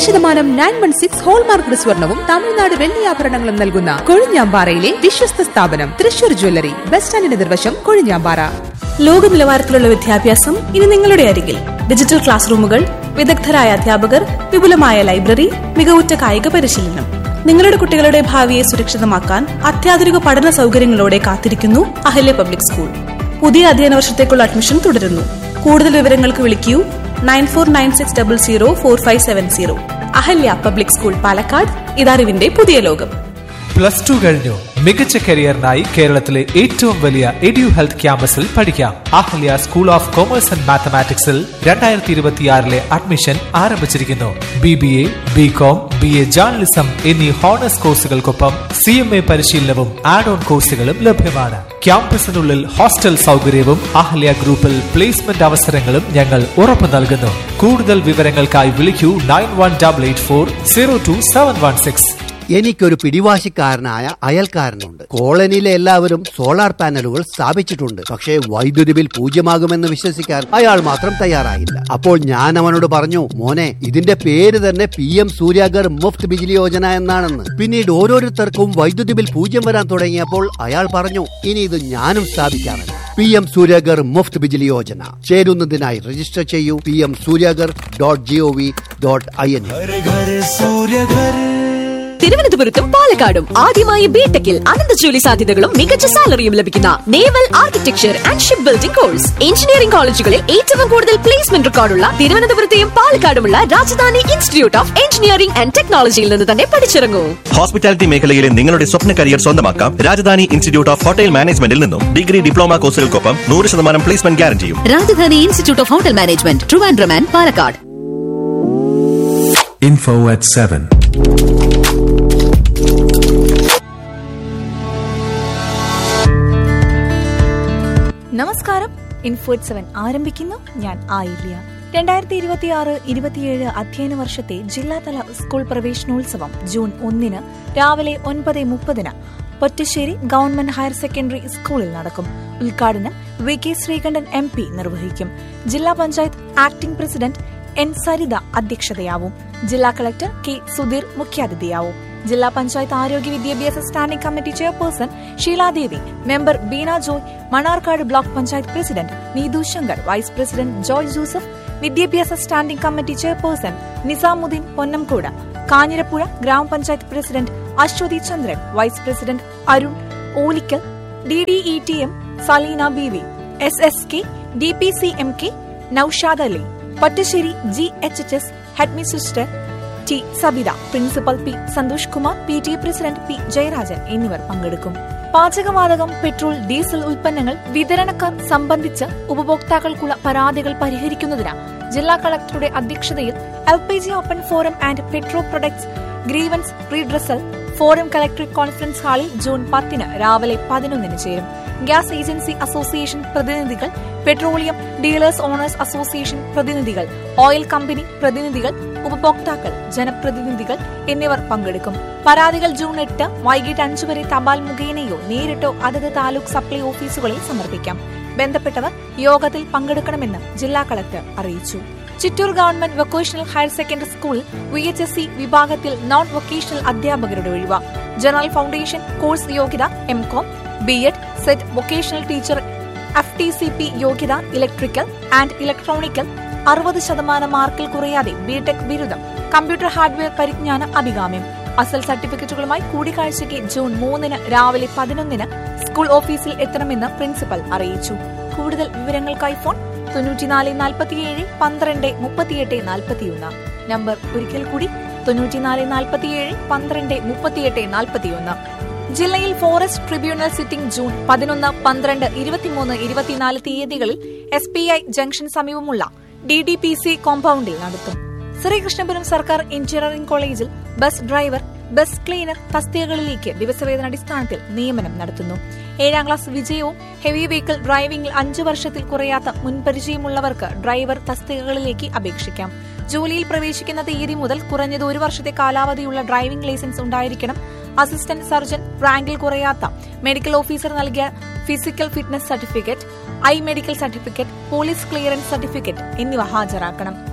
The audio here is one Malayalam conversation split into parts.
ശതമാനം നയൻ വൺ സിക്സ് ഹോൾമാർക്ക് സ്വർണവും തമിഴ്നാട് വെള്ളിയാഭരണങ്ങളും നൽകുന്ന കൊഴിഞ്ഞാമ്പാറയിലെ വിശ്വസ്ത സ്ഥാപനം തൃശൂർ ജ്വല്ലറി ബസ് സ്റ്റാൻഡിന് നിർവശം കൊഴിഞ്ഞാമ്പാറ ലോക നിലവാരത്തിലുള്ള വിദ്യാഭ്യാസം ഇനി നിങ്ങളുടെ അരികിൽ ഡിജിറ്റൽ ക്ലാസ് റൂമുകൾ വിദഗ്ധരായ അധ്യാപകർ വിപുലമായ ലൈബ്രറി മികവുറ്റ കായിക പരിശീലനം നിങ്ങളുടെ കുട്ടികളുടെ ഭാവിയെ സുരക്ഷിതമാക്കാൻ അത്യാധുനിക പഠന സൗകര്യങ്ങളോടെ കാത്തിരിക്കുന്നു അഹല്യ പബ്ലിക് സ്കൂൾ പുതിയ അധ്യയന വർഷത്തേക്കുള്ള അഡ്മിഷൻ തുടരുന്നു കൂടുതൽ വിവരങ്ങൾക്ക് വിളിക്കൂ nine four nine six double zero four five seven zero Ahalya public school Palakkad ഇതറിവിന്റെ പുതിയ ലോകം പ്ലസ് ടു കഴിഞ്ഞു മികച്ച കരിയറിനായി കേരളത്തിലെ ഏറ്റവും വലിയ എഡ്യു ഹെൽത്ത് ക്യാമ്പസിൽ പഠിക്കാം Ahalya school of commerce and മാത്തമാറ്റിക്സിൽ രണ്ടായിരത്തി ഇരുപത്തിയാറിലെ അഡ്മിഷൻ ആരംഭിച്ചിരിക്കുന്നു B B A B com B A journalism എന്നീ ഹോണേഴ്സ് കോഴ്സുകൾക്കൊപ്പം സി എം എ പരിശീലനവും ആഡ് ഓൺ കോഴ്സുകളും ലഭ്യമാണ് ക്യാമ്പസിനുള്ളിൽ ഹോസ്റ്റൽ സൗകര്യവും അഹല്യ ഗ്രൂപ്പിൽ പ്ലേസ്മെന്റ് അവസരങ്ങളും ഞങ്ങൾ ഉറപ്പു നൽകുന്നു കൂടുതൽ വിവരങ്ങൾക്കായി വിളിക്കൂ nine one double eight four zero two seven one six എനിക്കൊരു പിടിവാശിക്കാരനായ അയൽക്കാരനുണ്ട് കോളനിയിലെ എല്ലാവരും സോളാർ പാനലുകൾ സ്ഥാപിച്ചിട്ടുണ്ട് പക്ഷേ വൈദ്യുതി ബിൽ പൂജ്യമാകുമെന്ന് വിശ്വസിക്കാൻ അയാൾ മാത്രം തയ്യാറായില്ല അപ്പോൾ ഞാൻ അവനോട് പറഞ്ഞു മോനെ ഇതിന്റെ പേര് തന്നെ പി എം സൂര്യാഗർ മുഫ്ത് ബിജിലി യോജന എന്നാണെന്ന് പിന്നീട് ഓരോരുത്തർക്കും വൈദ്യുതി ബിൽ പൂജ്യം വരാൻ തുടങ്ങിയപ്പോൾ അയാൾ പറഞ്ഞു ഇനി ഇത് ഞാനും സ്ഥാപിക്കാമെന്ന് പി എം സൂര്യാഗർ മുഫ്ത് ബിജിലി യോജന ചേരുന്നതിനായി രജിസ്റ്റർ ചെയ്യൂ P M Suryaghar dot G O V dot I N തിരുവനന്തപുരത്തും പാലക്കാടും ആദ്യമായി ബിടെക്കിൽ അനന്ത ജോലി സാധ്യതകളും മികച്ച സാലറിയും ലഭിക്കുന്ന naval architecture and ship building course engineering കോളേജുകളിൽ ഏറ്റവും കൂടുതൽ പ്ലേസ്മെന്റ് റെക്കോർഡുള്ള തിരുവനന്തപുരത്തെയും പാലക്കാടുമുള്ള Rajadhani institute of engineering and ടെക്നോളജിയിൽ നിന്ന് തന്നെ പഠിച്ചിറങ്ങൂ ഹോസ്പിറ്റാലിറ്റി മേഖലയിലെ നിങ്ങളുടെ സ്വപ്ന കരിയർ സ്വന്തമാക്കാം രാജധാനി ഇൻസ്റ്റിറ്റ്യൂട്ട് ഓഫ് ഹോട്ടൽ മാനേജ്മെന്റിൽ നിന്നും ഡിഗ്രി ഡിപ്ലോമ കോഴ്സുകൾക്കൊപ്പം നൂറ് ശതമാനം പ്ലേസ്മെന്റ് ഗ്യാരണ്ടിയും Rajadhani institute of hotel management Trivandrum and Palakkad Info at 7. നമസ്കാരം ഇൻഫോറ്റ് സെവൻ ആരംഭിക്കുന്നു ഞാൻ ആയില്യ രണ്ടായിരത്തി ഇരുപത്തി ആറ് ഇരുപത്തിയേഴ് അധ്യയന വർഷത്തെ ജില്ലാതല സ്കൂൾ പ്രവേശനോത്സവം ജൂൺ ഒന്നിന് രാവിലെ ഒൻപത് മുപ്പതിന് പൊറ്റശ്ശേരി ഗവൺമെന്റ് ഹയർ സെക്കൻഡറി സ്കൂളിൽ നടക്കും ഉദ്ഘാടനം V K Sreekandan M P നിർവഹിക്കും ജില്ലാ panchayat acting president N Saritha അധ്യക്ഷതയാവും ജില്ലാ കളക്ടർ കെ സുധീർ മുഖ്യാതിഥിയാവും ജില്ലാ പഞ്ചായത്ത് ആരോഗ്യ വിദ്യാഭ്യാസ standing committee chairperson Sheeladevi member Beena Joy Mannarkkad block panchayat president Neethu Shankar vice president Joy Joseph വിദ്യാഭ്യാസ standing committee chairperson Nizamuddin Ponnamkode Kanjirapuzha ഗ്രാമപഞ്ചായത്ത് president Aswathy Chandran vice president Arun Olickal D D E T M Saleena B V S S K D P C M K Noushad Ali Pattassery G H H S head sister T Sabitha principal P Santhosh Kumar P T president P Jayarajan എന്നിവർ പങ്കെടുക്കും പാചകവാതകം പെട്രോൾ ഡീസൽ ഉൽപ്പന്നങ്ങൾ വിതരണക്കാർ സംബന്ധിച്ച് ഉപഭോക്താക്കൾക്കുള്ള പരാതികൾ പരിഹരിക്കുന്നതിന് ജില്ലാ കളക്ടറുടെ അധ്യക്ഷതയിൽ L P G open forum and petro products grievance redressal forum collectorate conference ഹാളിൽ ജൂൺ പത്തിന് രാവിലെ പതിനൊന്നിന് ചേരും ഗ്യാസ് ഏജൻസി അസോസിയേഷൻ പ്രതിനിധികൾ പെട്രോളിയം ഡീലേഴ്സ് ഓണേഴ്സ് അസോസിയേഷൻ പ്രതിനിധികൾ ഓയിൽ കമ്പനി പ്രതിനിധികൾ ഉപഭോക്താക്കൾ ജനപ്രതിനിധികൾ എന്നിവർ പങ്കെടുക്കും പരാതികൾ ജൂൺ എട്ട് വൈകിട്ട് അഞ്ചു വരെ തപാൽ മുഖേനയോ നേരിട്ടോ അതത് താലൂക്ക് സപ്ലൈ ഓഫീസുകളിൽ സമർപ്പിക്കാം ബന്ധപ്പെട്ടവർ യോഗത്തിൽ പങ്കെടുക്കണമെന്ന് ജില്ലാ കളക്ടർ അറിയിച്ചു Chittur government vocational higher secondary സ്കൂളിൽ വി എച്ച് എസ് സി വിഭാഗത്തിൽ നോൺ വൊക്കേഷണൽ അധ്യാപകരുടെ ഒഴിവ് ജനറൽ ഫൗണ്ടേഷൻ കോഴ്സ് യോഗ്യത M com B ed set vocational teacher F T C P യോഗ്യത ഇലക്ട്രിക്കൽ ആൻഡ് ഇലക്ട്രോണിക്കൽ അറുപത് ശതമാനം മാർക്കിൽ കുറയാതെ ബിടെക് ബിരുദം കമ്പ്യൂട്ടർ ഹാർഡ്വെയർ പരിജ്ഞാന അഭികാമ്യം അസൽ സർട്ടിഫിക്കറ്റുകളുമായി കൂടിക്കാഴ്ചയ്ക്ക് ജൂൺ മൂന്നിന് രാവിലെ പതിനൊന്നിന് സ്കൂൾ ഓഫീസിൽ എത്തണമെന്ന് പ്രിൻസിപ്പൽ അറിയിച്ചു കൂടുതൽ വിവരങ്ങൾക്കായി ഫോൺ തൊണ്ണൂറ്റിനാല് നാൽപ്പത്തിയേഴ് പന്ത്രണ്ട് മുപ്പത്തിയെട്ട് നാൽപ്പത്തിയൊന്ന് നമ്പർ ഒരിക്കൽ കൂടി തൊണ്ണൂറ്റിനാല് നാൽപ്പത്തിയേഴ് പന്ത്രണ്ട് മുപ്പത്തിയെട്ട് നാൽപ്പത്തിയൊന്ന് ജില്ലയിൽ ഫോറസ്റ്റ് ട്രിബ്യൂണൽ സിറ്റിംഗ് ജൂൺ പതിനൊന്ന് പന്ത്രണ്ട് ഇരുപത്തിമൂന്ന് ഇരുപത്തിനാല് തീയതികളിൽ എസ് പി ഐ ജംഗ്ഷൻ സമീപമുള്ള ഡി ഡി പി സി കോമ്പൌണ്ടിൽ നടത്തും ശ്രീകൃഷ്ണപുരം സർക്കാർ എഞ്ചിനീയറിംഗ് കോളേജിൽ ബസ് ഡ്രൈവർ ബസ് ക്ലീനർ തസ്തികകളിലേക്ക് ദിവസവേതന അടിസ്ഥാനത്തിൽ നിയമനം നടത്തുന്നു ഏഴാം ക്ലാസ് വിജയവും ഹെവി വെഹിക്കിൾ ഡ്രൈവിംഗിൽ അഞ്ചു വർഷത്തിൽ കുറയാത്ത മുൻപരിചയമുള്ളവർക്ക് ഡ്രൈവർ തസ്തികകളിലേക്ക് അപേക്ഷിക്കാം ജോലിയിൽ പ്രവേശിക്കുന്ന തീയതി മുതൽ കുറഞ്ഞത് ഒരു വർഷത്തെ കാലാവധിയുള്ള ഡ്രൈവിംഗ് ലൈസൻസ് ഉണ്ടായിരിക്കണം അസിസ്റ്റന്റ് സർജൻ റാങ്കിൽ കുറയാത്ത മെഡിക്കൽ ഓഫീസർ നൽകിയ physical fitness certificate eye medical certificate police clearance certificate എന്നിവ ഹാജരാക്കണം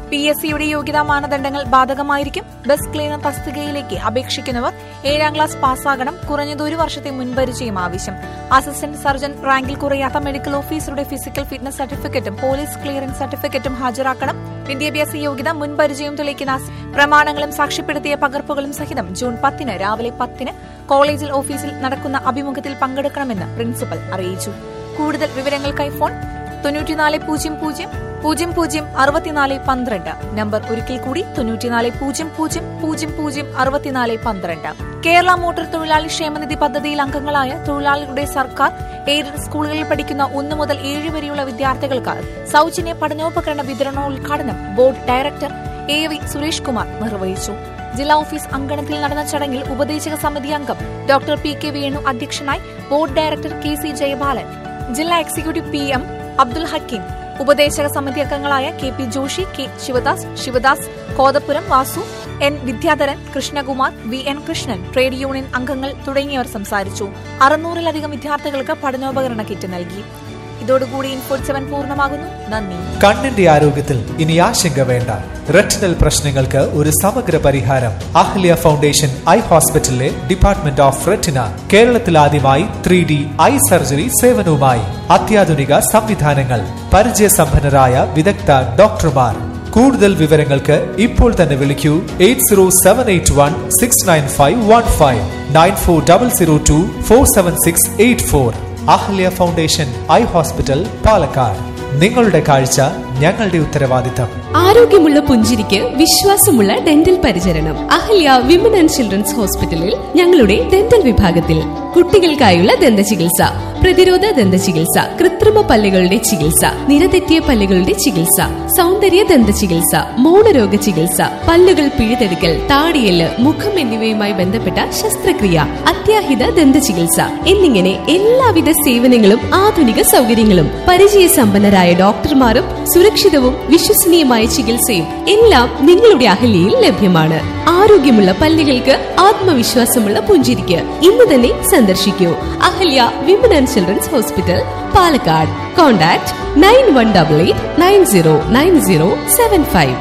പി എസ് സിയുടെ യോഗ്യതാ മാനദണ്ഡങ്ങൾ ബാധകമായിരിക്കും ബസ് ക്ലീനർ തസ്തികയിലേക്ക് അപേക്ഷിക്കുന്നവർ ഏഴാം ക്ലാസ് പാസ്സാകണം കുറഞ്ഞത് ഒരു വർഷത്തെ മുൻപരിചയം ആവശ്യം അസിസ്റ്റന്റ് സർജൻ റാങ്കിൽ കുറയാത്ത മെഡിക്കൽ ഓഫീസറുടെ ഫിസിക്കൽ ഫിറ്റ്നസ് സർട്ടിഫിക്കറ്റും പോലീസ് ക്ലിയറൻസ് സർട്ടിഫിക്കറ്റും ഹാജരാക്കണം വിദ്യാഭ്യാസ യോഗ്യത മുൻപരിചയം തെളിയിക്കുന്ന അസ്- പ്രമാണങ്ങളും സാക്ഷ്യപ്പെടുത്തിയ പകർപ്പുകളും സഹിതം ജൂൺ പത്തിന് രാവിലെ പത്തിന് കോളേജിൽ ഓഫീസിൽ നടക്കുന്ന അഭിമുഖത്തിൽ പങ്കെടുക്കണമെന്ന് പ്രിൻസിപ്പൽ അറിയിച്ചു കൂടുതൽ വിവരങ്ങൾക്കായി ഫോൺ തൊണ്ണൂറ്റിനാല് പൂജ്യം പൂജ്യം പൂജ്യം പൂജ്യം അറുപത്തിനാല് പന്ത്രണ്ട് നമ്പർ ഒരിക്കൽ കൂടി തൊണ്ണൂറ്റിനാല് പൂജ്യം പൂജ്യം പൂജ്യം പൂജ്യം അറുപത്തിനാല് പന്ത്രണ്ട് കേരള മോട്ടോർ തൊഴിലാളി ക്ഷേമനിധി പദ്ധതിയിൽ അംഗങ്ങളായ തൊഴിലാളികളുടെ സർക്കാർ എയ്ഡഡ് സ്കൂളുകളിൽ പഠിക്കുന്ന ഒന്നു മുതൽ ഏഴ് വരെയുള്ള വിദ്യാർത്ഥികൾക്ക് സൗജന്യ പഠനോപകരണ വിതരണോദ്ഘാടനം board director A V Suresh Kumar നിർവഹിച്ചു ജില്ലാ ഓഫീസ് അങ്കണത്തിൽ നടന്ന ചടങ്ങിൽ ഉപദേശക സമിതി അംഗം ഡോക്ടർ പി കെ വേണു അധ്യക്ഷനായി board director K C Jayabalan ജില്ലാ executive P M Abdul Hakeem ഉപദേശക സമിതി അംഗങ്ങളായ K P Joshi K Sivadas Sivadas Kothapuram Vasu N Vidyadharan Krishnakumar V N Krishnan trade union അംഗങ്ങൾ തുടങ്ങിയവർ സംസാരിച്ചു അറുന്നൂറിലധികം വിദ്യാർത്ഥികൾക്ക് പഠനോപകരണ കിറ്റ് നൽകി ഇതോടുകൂടി ഇൻഫോഡ് സെവൻ പൂർണ്ണമാകുന്നു നന്ദി കണ്ണിന്റെ ആരോഗ്യത്തിൽ ഇനി ആശങ്ക വേണ്ട റെറ്റിനൽ പ്രശ്നങ്ങൾക്ക് ഒരു സമഗ്ര പരിഹാരം അഹ്ല്യ ഫൗണ്ടേഷൻ ഐ ഹോസ്പിറ്റലിലെ ഡിപ്പാർട്ട്മെന്റ് ഓഫ് റെറ്റിന കേരളത്തിൽ ആദ്യമായി ത്രീ ഡി ഐ സർജറി സേവനവുമായി അത്യാധുനിക സംവിധാനങ്ങൾ പരിചയസമ്പന്നരായ വിദഗ്ധ ഡോക്ടർമാർ കൂടുതൽ വിവരങ്ങൾക്ക് ഇപ്പോൾ തന്നെ വിളിക്കൂ eight zero seven eight one six nine five one five nine four double zero two four seven six eight four Ahalya foundation eye hospital Palakkad നിങ്ങളുടെ കാഴ്ച ഞങ്ങളുടെ ഉത്തരവാദിത്തം ആരോഗ്യമുള്ള പുഞ്ചിരിക്ക് വിശ്വാസമുള്ള ഡെന്റൽ പരിചരണം അഹല്യ വിമൻ ആൻഡ് ചിൽഡ്രൻസ് ഹോസ്പിറ്റലിൽ ഞങ്ങളുടെ ഡെന്റൽ വിഭാഗത്തിൽ കുട്ടികൾക്കായുള്ള ദന്ത ചികിത്സ പ്രതിരോധ ദന്ത ചികിത്സ കൃത്രിമ പല്ലുകളുടെ ചികിത്സ നിരതെറ്റിയ പല്ലുകളുടെ ചികിത്സ സൗന്ദര്യ ദന്ത ചികിത്സ മൗനരോഗ ചികിത്സ പല്ലുകൾ പിഴുതെടുക്കൽ താടിയല് മുഖം എന്നിവയുമായി ബന്ധപ്പെട്ട ശസ്ത്രക്രിയ അത്യാഹിത ദന്ത ചികിത്സ എന്നിങ്ങനെ എല്ലാവിധ സേവനങ്ങളും ആധുനിക സൗകര്യങ്ങളും പരിചയസമ്പന്നരായ ഡോക്ടർമാരും സുരക്ഷിതവും വിശ്വസനീയമായ ചികിത്സയും എല്ലാം നിങ്ങളുടെ അഹല്യയിൽ ലഭ്യമാണ് ആരോഗ്യമുള്ള പല്ലുകൾക്ക് ആത്മവിശ്വാസമുള്ള പുഞ്ചിരിക്ക് ഇന്ന് തന്നെ സന്ദർശിക്കൂ Ahalya women and children's hospital Palakkad contact nine one double eight nine zero nine zero seven five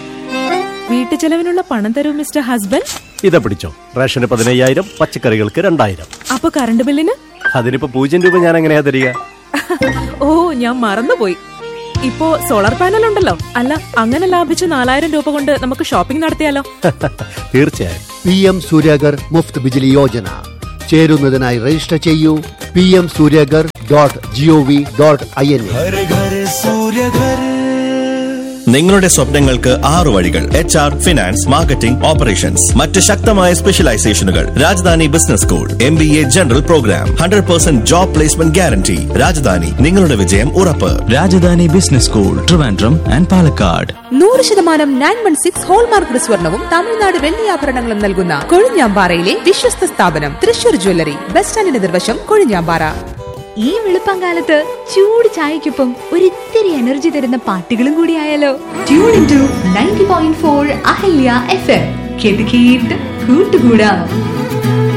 വീട്ടുചെലവിനുള്ള പണം തരൂ മിസ്റ്റർ ഹസ്ബൻഡ് ഇതാ പിടിച്ചോ റേഷന് പതിനയ്യായിരം പച്ചക്കറികൾക്ക് രണ്ടായിരം അപ്പൊ കറണ്ട് ബില്ലിന് അതിനിപ്പോ പൂജ്യം രൂപ ഞാൻ എങ്ങനെയാ തരിക ഓ ഞാൻ മറന്നുപോയി ഇപ്പോ സോളാർ പാനൽ ഉണ്ടല്ലോ അല്ല അങ്ങനെ ലാഭിച്ച നാലായിരം രൂപ കൊണ്ട് നമുക്ക് ഷോപ്പിംഗ് നടത്തിയാലോ തീർച്ചയായും പി എം സൂര്യഗർ മുഫ്ത് ബിജിലി യോജന ചേരുന്നതിനായി രജിസ്റ്റർ ചെയ്യൂ P M Suryaghar dot G O V dot I N നിങ്ങളുടെ സ്വപ്നങ്ങൾക്ക് ആറു വഴികൾ H R finance marketing operations മറ്റ് ശക്തമായ സ്പെഷ്യലൈസേഷനുകൾ Rajadhani business school M B A general program hundred percent job placement guarantee Rajadhani നിങ്ങളുടെ വിജയം ഉറപ്പ് Rajadhani business school Trivandrum and Palakkad നൂറ് ശതമാനം നയൻ വൺ സിക്സ് ഹോൾമാർക്ക് സ്വർണവും തമിഴ്നാട് വെള്ളിയാഭരണങ്ങളും നൽകുന്ന കൊഴിഞ്ഞാമ്പാറയിലെ വിശ്വസ്ത സ്ഥാപനം തൃശൂർ ജ്വല്ലറി ബസ് സ്റ്റാൻഡിന് നിർവശം കൊഴിഞ്ഞാമ്പാറ ഈ വെളുപ്പംകാലത്ത് ചൂട് ചായക്കൊപ്പം ഒരിത്തിരി എനർജി തരുന്ന പാട്ടുകളും കൂടി ആയാലോ tune in to ninety point four Ahalya F M കേട്ട് കേട്ട് കൂട്ടുകൂടാം